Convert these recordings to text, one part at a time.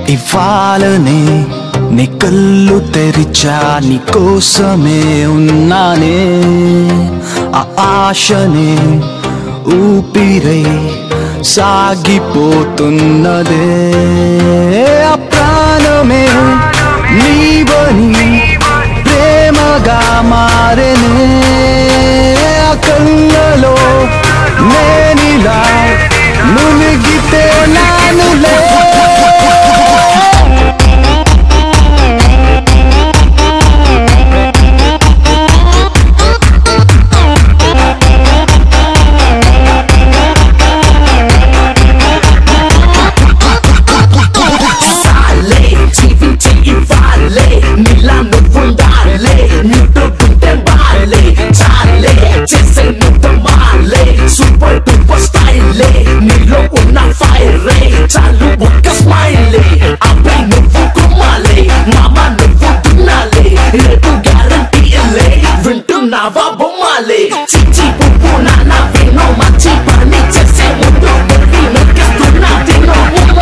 ఇవ్వాలనే నీ కళ్ళు తెరిచా నీ కోసమే ఉన్నానే ఆ ఆశనే ఊపిరై సాగిపోతున్నదే ఆ ప్రాణమే నీవని ప్రేమగా మారెనే ఆ కళ్ళలో నేనిలా మునిగితే నానులే సాలే జీవించి ఇవ్వాలే నీలా నువ్వుండాలే నీతో ఉంటే బాలే చాలే చేసే నువ్వు మాలే సూపర్ డూపర్ స్టైలే నీలో ఉన్న ఫైర్ రే చాలు ఒక్క స్మైలే అబ్బాయి నువ్వు కుమ్మాలే మామ నువ్వు దున్నాలే రేపు గ్యారంటీ ఇల్లే వింటున్నావా బొమ్మాలే చిచ్చి పువ్వు నాన్న వినో మంచి పని చేసే ముందు పెట్టి నొక్కిస్తున్నా తినో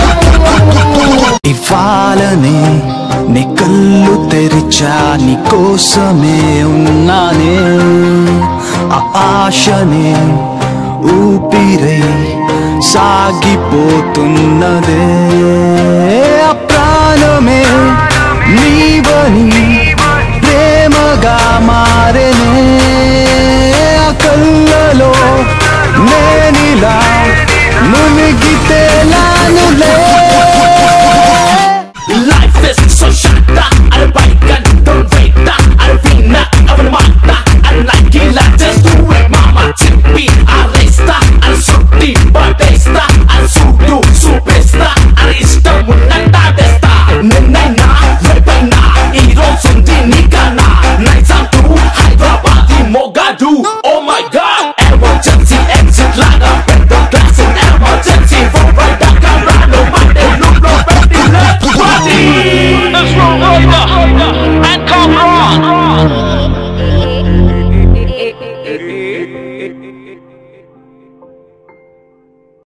ఇవ్వాలనే నీ కళ్ళు తెరిచా నీ కోసమే ఉన్నానే ఆ ఆశనే ఊపిరై సాగిపోతున్నదే ఆ ప్రాణమే నీవని ప్రేమగా మారెనే ఆ కళ్ళలో నేనిలా